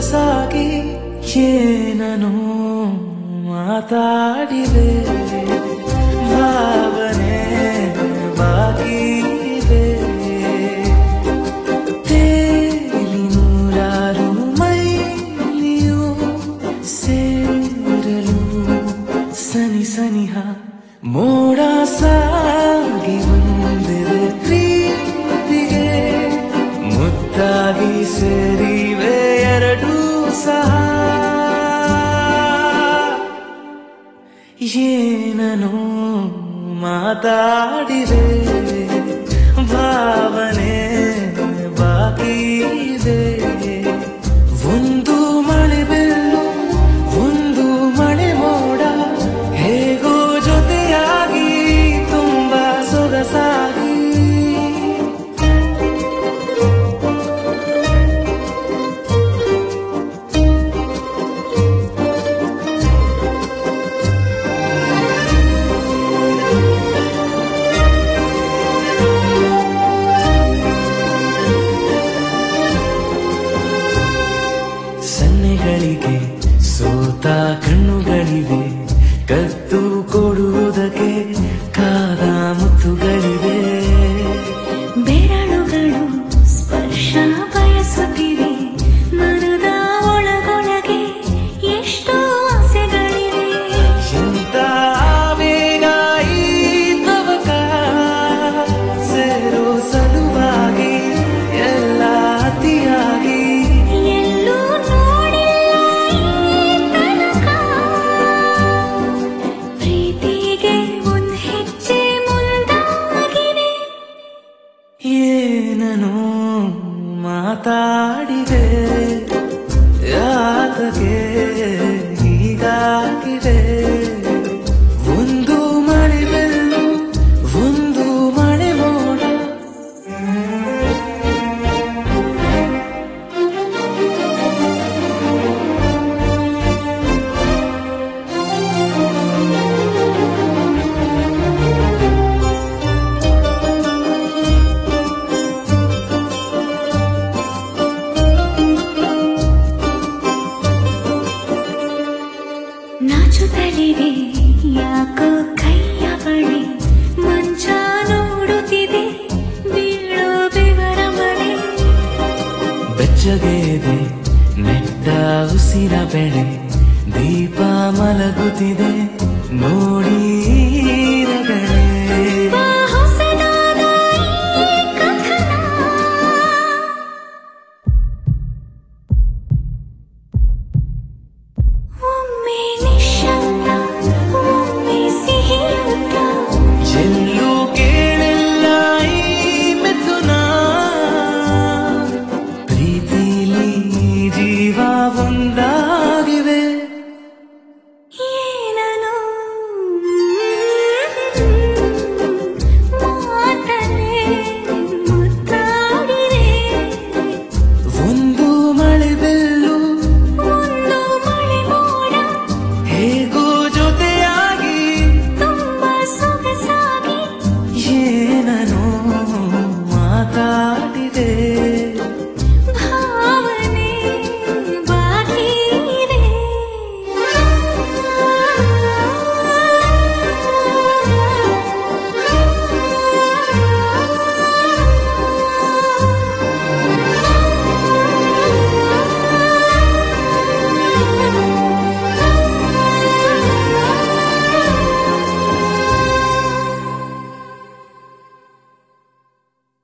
ಸೊಗಸಾಗಿ ಏನನು ಮಾತಾಡಿದೆ ಭಾವನೆ ಬಾಕಿ ಇದೆ ತೇಲಿ ನೂರಾರು ಮೈಲಿಯು ಸೇರಲು ಸನಿ ಸನಿಹ ಮೋಡ ಸಾಗಿ ಬಂದಿದೆ ಪ್ರೀತಿಗೆ ಮುತ್ತಾಗಿ ಸೇರಿವೆ ಎರಡೂ ಸಹ ಏನನು ಮಾತಾಡಿದೆ ಭಾವನೆ ಬಾಕಿ ಇದೆ ಒಂದು ಮಳೆ ಬೆಲ್ಲು ಒಂದು ಮಳೆ ಮೋಡ ಹೇಗೋ ಜೊತೆಯಾಗಿ ತುಂಬಾ ಸೊಗಸಾಗಿ ಸನ್ನೆಗಳಿಗೆ ಸೋತ ಕಣ್ಣುಗಳಿವೆ ಕತ್ತು ಕೊಡುವುದಕ್ಕೆ ಕಾದ ಮುತ್ತುಗಳಿವೆ ಬೆರಳುಗಳು ಸ್ಪರ್ಶ ಬಯಸುತ್ತಿವೆ ಮನದ ಒಳಗೊಳಗೆ ಎಷ್ಟೋ ಆಸೆಗಳಿವೆ ಎಂತ ಬೇಗ ಈ ತವಕ ಸೇರೋ ಸಲುವಾಗಿ ಎಲ್ಲ ಅತಿಯಾಗಿ ಎಲ್ಲೂ ನೋಡಿಲ್ಲ ಈ ತನಕ ಪ್ರೀತಿಗೆ ಒಂದ್ ಹೆಜ್ಜೆ ಮುಂದಾಗಿದೆ ಏನನು ಮಾತಾಡಿದೆ ಯಾತಕ್ಕೆ ಹೀಗಾಗಿದೆ ಒಂದು ಮಳೆ ಬೆಲ್ಲು ಒಂದು ಮಳೆ ಮೋಡ ನಾಚುತ್ತಲಿವೆ ಯಾಕೋ ಕೈಯ ಬಳಿ ಮಂಚ ನೋಡುತ್ತಿದೆ ಬೀಳೋ ಬೆವರ ಮಳೆ ಬೆಚ್ಚಗೆದೆ ನೆಟ್ಟ ಉಸಿರ ಬೆಳೆ ದೀಪ ಮಲಗುತ್ತಿದೆ ನೋಡಿ ರಗಳೆ. ಬಾ ಹೊಸದಾದ ಈ ಕಥನ ಒಮ್ಮೆ ನಿಶ್ಶಬ್ದ ಒಮ್ಮೆ ಸಿಹಿಯುತ್ತ ಎಲ್ಲೂ ಕೇಳಿಲ್ಲ ಈ ಮಿಥುನ ಪ್ರೀತಿಲಿ ಜೀವ ಒಂದಾಗಿವೆ ಏನನು ಮಾತನೆ ಮುತ್ತಾಡಿವೆ ಒಂದು ಮಳೆ ಬೆಲ್ಲು ಒಂದು ಮಳೆ ಮೋಡ ಹೇಗೋ ಜೊತೆಯಾಗಿ ತುಂಬಾ ಸೊಗಸಾಗಿ ಏನನು ಮಾತಾಡಿದೆ